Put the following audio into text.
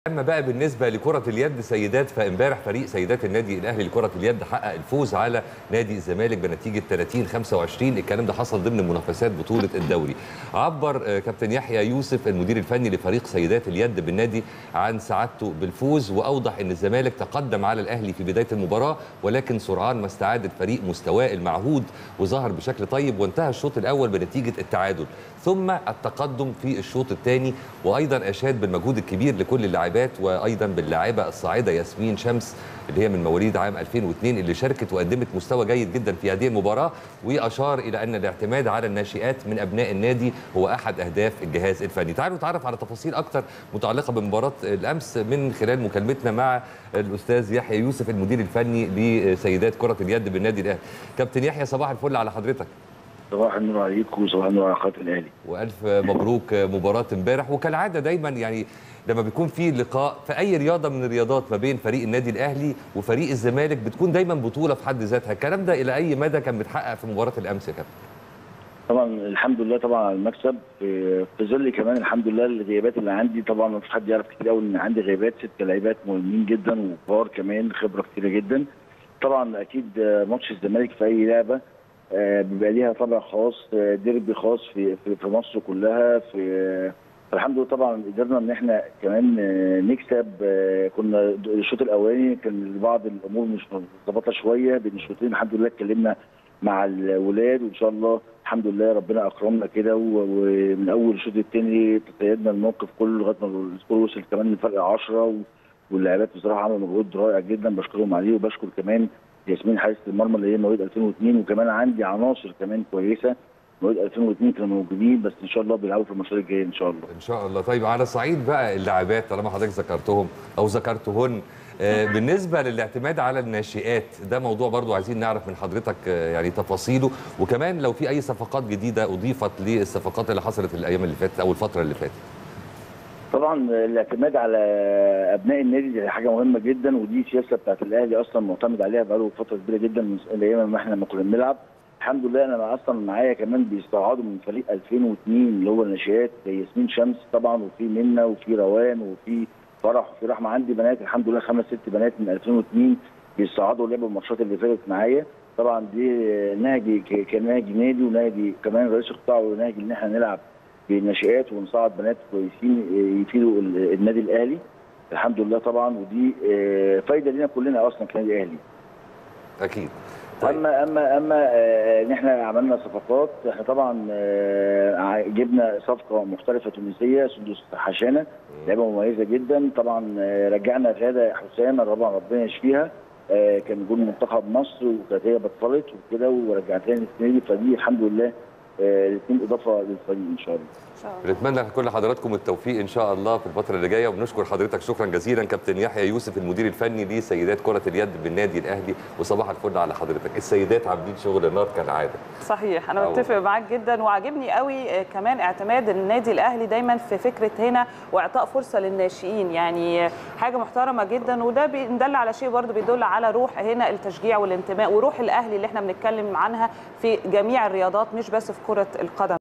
اما بقى بالنسبه لكره اليد سيدات فامبارح فريق سيدات النادي الاهلي لكره اليد حقق الفوز على نادي الزمالك بنتيجه 30 25 الكلام ده حصل ضمن منافسات بطوله الدوري عبر آه، كابتن يحيى يوسف المدير الفني لفريق سيدات اليد بالنادي عن سعادته بالفوز واوضح ان الزمالك تقدم على الاهلي في بدايه المباراه ولكن سرعان ما استعاد الفريق مستواه المعهود وظهر بشكل طيب وانتهى الشوط الاول بنتيجه التعادل ثم التقدم في الشوط الثاني وايضا اشاد بالمجهود الكبير لكل اللاعبات وايضا باللاعبه الصاعده ياسمين شمس اللي هي من مواليد عام 2002 اللي شاركت وقدمت مستوى جيد جدا في هذه المباراه واشار الى ان الاعتماد على الناشئات من ابناء النادي هو احد اهداف الجهاز الفني تعالوا نتعرف على تفاصيل اكثر متعلقه بمباراه الامس من خلال مكالمتنا مع الاستاذ يحيى يوسف المدير الفني لسيدات كره اليد بالنادي الاهلي كابتن يحيى صباح الفل على حضرتك صباح النور عليكم وصباح النور على قناه الاهلي والف مبروك مباراه امبارح وكالعاده دايما يعني لما بيكون في لقاء في اي رياضه من الرياضات ما بين فريق النادي الاهلي وفريق الزمالك بتكون دايما بطوله في حد ذاتها الكلام ده الى اي مدى كان بيتحقق في مباراه الامس يا كابتن طبعا الحمد لله طبعا على المكسب في في ظل كمان الحمد لله الغيابات اللي عندي طبعا ما فيش حد يعرف كتير قوي ان عندي غيابات ست لعيبات مهمين جدا وكبار كمان خبره كتيره جدا طبعا اكيد ماتش الزمالك في اي لعبه آه، بيبقى ليها طابع خاص آه، ديربي خاص في في, في مصر كلها في فالحمد لله طبعا قدرنا ان احنا كمان آه، نكسب آه، كنا الشوط الاولاني كان بعض الامور مش مظبطه شويه بين الشوطين الحمد لله اتكلمنا مع الولاد وان شاء الله الحمد لله ربنا اكرمنا كده و- ومن اول الشوط الثاني تسيدنا الموقف كله لغايه ما السكور وصل كمان لفرق 10 واللاعبات بصراحه عملوا مجهود رائع جدا بشكرهم عليه وبشكر كمان ياسمين حارسه المرمى اللي هي مواليد 2002 وكمان عندي عناصر كمان كويسه مواليد 2002 كانوا موجودين بس ان شاء الله بيلعبوا في الماتشات الجايه ان شاء الله ان شاء الله طيب على صعيد بقى اللاعبات طالما حضرتك ذكرتهم او ذكرتهن آه، بالنسبه للاعتماد على الناشئات ده موضوع برضو عايزين نعرف من حضرتك آه، يعني تفاصيله وكمان لو في اي صفقات جديده اضيفت للصفقات اللي حصلت الايام اللي فاتت او الفتره اللي فاتت طبعا الاعتماد على ابناء النادي دي حاجه مهمه جدا ودي سياسه بتاعت الاهلي اصلا معتمد عليها بقاله فتره كبيره جدا من ايام ما احنا لما كنا بنلعب الحمد لله انا اصلا معايا كمان بيستعاضوا من فريق 2002 اللي هو الناشئات زي ياسمين شمس طبعا وفي منى وفي روان وفي فرح وفي رحمه عندي بنات الحمد لله خمس ست بنات من 2002 بيستعاضوا لعبوا الماتشات اللي فاتت معايا طبعا دي نهجي ك- كنهجي نادي ونهجي كمان رئيس القطاع ونهجي ان احنا نلعب بالناشئات ونصعد بنات كويسين يفيدوا ال- النادي الاهلي الحمد لله طبعا ودي آه، فايده لينا كلنا اصلا كنادي اهلي اكيد طيب اما اما اما آه، ان احنا عملنا صفقات احنا طبعا آه، ع- جبنا صفقه محترفه تونسيه سندس حشانه لعبه مميزه جدا طبعا آه، رجعنا غاده حسام طبعا ربنا يشفيها آه، كان جول منتخب مصر وكانت هي بطلت وكده ورجعتها للسنه دي فدي الحمد لله الاثنين اضافه للفريق ان شاء الله ان شاء الله بنتمنى لكل حضراتكم التوفيق ان شاء الله في الفتره اللي جايه وبنشكر حضرتك شكرا جزيلا كابتن يحيى يوسف المدير الفني لسيدات كره اليد بالنادي الاهلي وصباح الفل على حضرتك السيدات عاملين شغل نار كالعاده صحيح انا آه متفق معاك جدا وعاجبني قوي آه، كمان اعتماد النادي الاهلي دايما في فكره هنا واعطاء فرصه للناشئين يعني آه، حاجه محترمه جدا وده بيدل على شيء برضه بيدل على روح هنا التشجيع والانتماء وروح الاهلي اللي احنا بنتكلم عنها في جميع الرياضات مش بس في كره القدم